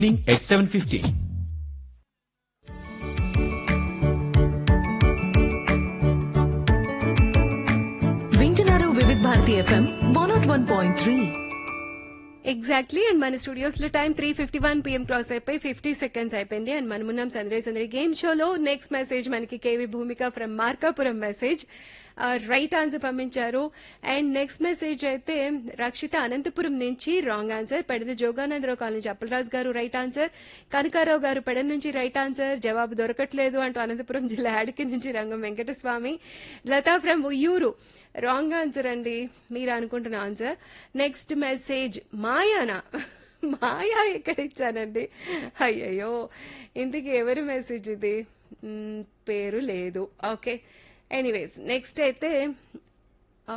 at 7.15. వింటున్నారు Vividh Bharati FM one naught one point three exactly and మన studios లో time three fifty one PM cross అయిపోయి fifty seconds అయిపోయింది and మనమున్నాం సందరే సందరి గేమ్ షోలో నెక్స్ట్ మెసేజ్ మనకి KV Bhoomika from Markapuram message right answer పంపించారు అండ్ నెక్స్ట్ మెసేజ్ అయితే రక్షిత అనంతపురం నుంచి రాంగ్ ఆన్సర్ పెడల Joganandarao colony Appalaraju garu right answer Kanakarao గారు పెడల నుంచి రైట్ ఆన్సర్ జవాబు దొరకట్లేదు అంటూ అనంతపురం జిల్లా యాడికి నుంచి Rangam Venkataswamy Latha from Uyyuru wrong answer అండి మీరు అనుకుంటున్న ఆన్సర్ నెక్స్ట్ మెసేజ్ మాయానా మాయా ఎక్కడ ఇచ్చానండి అయ్యయ్యో ఇంతకీ ఎవరి మెసేజ్ ఇది మ్, పేరు లేదు ఓకే ఎనీవేస్ నెక్స్ట్ అయితే ఆ,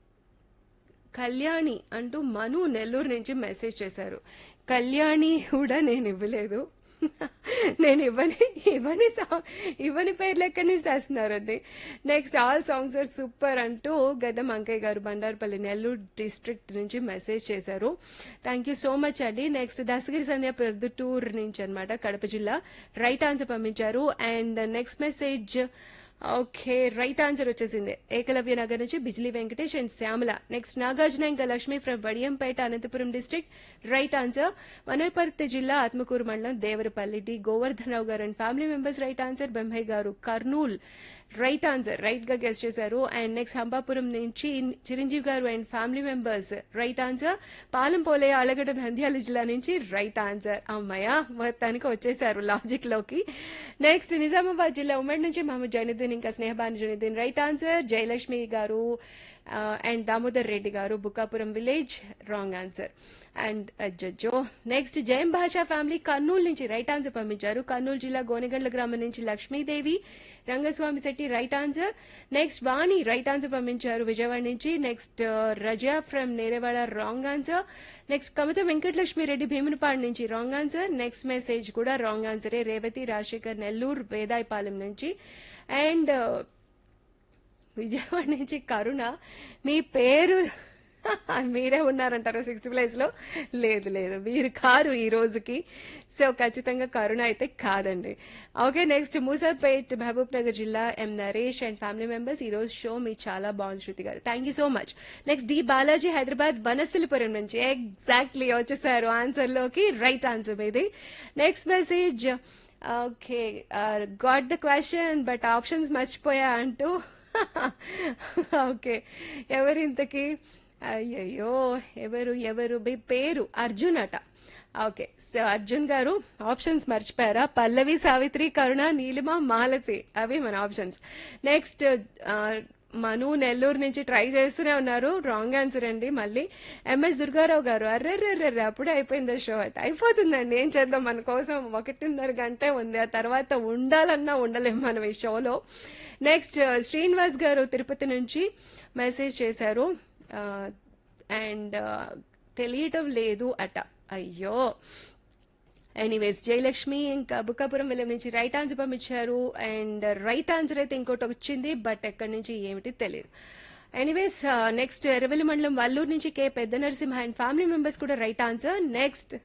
కళ్యాణి అంటూ మను నెల్లూరు నుంచి మెసేజ్ చేశారు కళ్యాణి కూడా నేను ఇవ్వలేదు నేను ఇవ్వని ఇవ్వని సా- ఇవ్వని పేర్లు ఎక్కడి నుంచి తెస్తున్నారండి next all songs are super అంటూ గడ్డం అంకయ్య గారు బండారుపల్లి నెల్లూరు డిస్ట్రిక్ట్ నుంచి మెసేజ్ చేశారు థ్యాంక్ యూ సో మచ్ అండి నెక్స్ట్ దస్తగిరి సంధ్య ప్రొద్దుటూర్ నుంచి అన్నమాట కడప జిల్లా రైట్ ఆన్సర్ పంపించారు and next message okay right answer వచ్చేసింది ఏకలవ్య నగర్ నుంచి బిజ్లీ వెంకటేష్ అండ్ శ్యామల నెక్స్ట్ నాగార్జున ఇంకా Lakshmi from Vadiyampeta Anantapuram district right answer Wanaparthy జిల్లా ఆత్మకూరు మండలం Devarapalli D Govardhanarao garu and family members right answer బెంబై garu Kurnool right answer right గా గెస్ట్ చేశారు అండ్ నెక్స్ట్ హంపాపురం నుంచి Chiranjeevi garu and family members right answer పాలెం పోలే ఆలగడ్డ నంద్యాల జిల్లా నుంచి రైట్ ఆన్సర్ అమ్మయ్య మొత్తానికి వచ్చేసారు లాజిక్ లోకి నెక్స్ట్ నిజామాబాద్ జిల్లా ఉమ్మడి నుంచి మహమ్మద్ జైనుద్దీన్ ఇంకా Snehabanu Zainuddin right answer Jayalakshmi garu and Damodar Reddy garu Bukkapuram village wrong answer and జడ్జో నెక్స్ట్ జయం భాషా ఫ్యామిలీ కర్నూలు నుంచి రైట్ ఆన్సర్ పంపించారు కర్నూలు జిల్లా గోనెగండ్ల గ్రామం నుంచి Lakshmidevi Rangaswamy Shetty right answer next Vani right answer పంపించారు విజయవాడ నుంచి next Raja from Nerevada wrong answer next Kamatha Venkatalakshmi Reddy Bheemunipadu నుంచి రాంగ్ ఆన్సర్ నెక్స్ట్ మెసేజ్ కూడా రాంగ్ ఆన్సరే రేవతి రాజశేఖర్ నెల్లూరు వేదాయపాలెం నుంచి అండ్ విజయవాడ నుంచి కరుణ మీ పేరు మీరే ఉన్నారంటారు సిక్స్త్ ప్లేస్ లో లేదు లేదు మీరు కారు ఈ రోజుకి సో ఖచ్చితంగా కరుణ అయితే కాదండి ఓకే నెక్స్ట్ మూసాపేట్ మహబూబ్ నగర్ జిల్లా M Naresh and family members ఈ రోజు షో మీ చాలా బాగుంది Shruti garu thank you so much next D Balaji Hyderabad Vanasthalipuram నుంచి ఎగ్జాక్ట్లీ వచ్చేసారు ఆన్సర్ లోకి రైట్ ఆన్సర్ మీది next message okay got the question but options మర్చిపోయా అంటూ ఓకే ఎవరు ఇంతకి అయ్యయ్యో ఎవరు ఎవరు మీ పేరు అర్జున్ అట ఓకే సో అర్జున్ గారు ఆప్షన్స్ మర్చిపోయారా పల్లవి సావిత్రి కరుణ నీలిమ మాలతి అవి మన ఆప్షన్స్ నెక్స్ట్ మను నెల్లూరు నుంచి ట్రై చేస్తూనే ఉన్నారు రాంగ్ ఆన్సర్ అండి మళ్ళీ ఎంఎస్ దుర్గారావు గారు అర్రెర్రెర్రెర్రె అప్పుడే అయిపోయింది షో అట్ అయిపోతుందండి ఏం చేద్దాం మన కోసం ఒకటిన్నర గంటే ఉంది ఆ తర్వాత ఉండాలన్నా ఉండలేం మనం ఈ షోలో నెక్స్ట్ శ్రీనివాస్ గారు తిరుపతి నుంచి మెసేజ్ చేశారు అండ్ తెలియటం లేదు అట అయ్యో ఎనీవేస్ జయలక్ష్మి ఇంకా బుక్కాపురం విలేం నుంచి రైట్ ఆన్సర్ పంపించారు అండ్ రైట్ ఆన్సర్ అయితే ఇంకోటి వచ్చింది బట్ ఎక్కడి నుంచి ఏమిటి తెలియదు ఎనీవేస్ నెక్స్ట్ ఎరవెల్లి మండలం వల్లూరు నుంచి K Pedda Narasimha and family members కూడా right answer next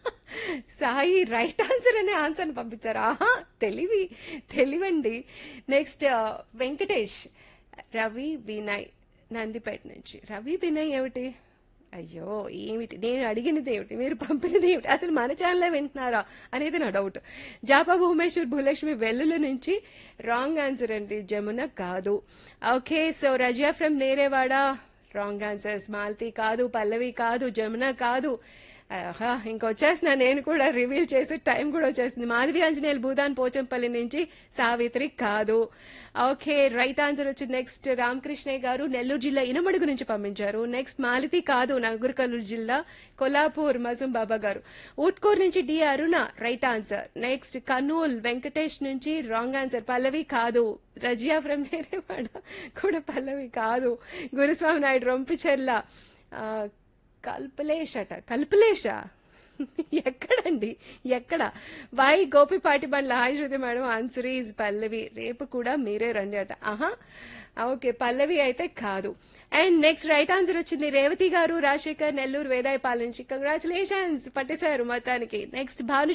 Sai right answer అనే ఆన్సర్ పంపించారు ఆహా తెలివి తెలివండి నెక్స్ట్ వెంకటేష్ రవి వినయ్ నందిపేట నుంచి రవి వినయ్ ఏమిటి అయ్యో ఏమిటి నేను అడిగినది ఏమిటి మీరు పంపినది ఏమిటి అసలు మన ఛానల్లో వింటున్నారా అనేది నా డౌట్ జాపా భువనేశ్వర్ భూలక్ష్మి వెల్లుల నుంచి రాంగ్ ఆన్సర్ అండి జమున కాదు okay so Raziya from Nerevada wrong answers Malti కాదు పల్లవి కాదు జమున కాదు ఆహా ఇంకొచ్చేసిన నేను కూడా రివీల్ చేసే టైం కూడా వచ్చేసింది మాధవి ఆంజనేయులు భూదాన్ పోచంపల్లి నుంచి సావిత్రి కాదు ఓకే రైట్ ఆన్సర్ వచ్చింది నెక్స్ట్ రామకృష్ణయ్య గారు నెల్లూరు జిల్లా ఇనమడుగు నుంచి పంపించారు నెక్స్ట్ మాలతి కాదు నగర్కల్లూరు జిల్లా కొల్లాపూర్ మజుం బాబా గారు ఊట్కూర్ నుంచి D Aruna right answer next Kurnool Venkatesh నుంచి రాంగ్ ఆన్సర్ పల్లవి కాదు రజియా ఫ్రమ్ నేరేవాడ కూడా పల్లవి కాదు గురుస్వామి నాయుడు రొంపిచెర్ల ఆ, కల్పలేష్ అట కల్పలేషా ఎక్కడండి ఎక్కడ వై Gopipati Bandla hi Shruti madam answer is Pallavi రేపు కూడా మీరే రండి అట ఆహా ఓకే పల్లవి అయితే కాదు అండ్ నెక్స్ట్ రైట్ ఆన్సర్ వచ్చింది రేవతి గారు రాజశేఖర్ నెల్లూరు వేదాయపాల నుంచి కంగ్రాచులేషన్స్ పట్టేశారు మొత్తానికి నెక్స్ట్ భాను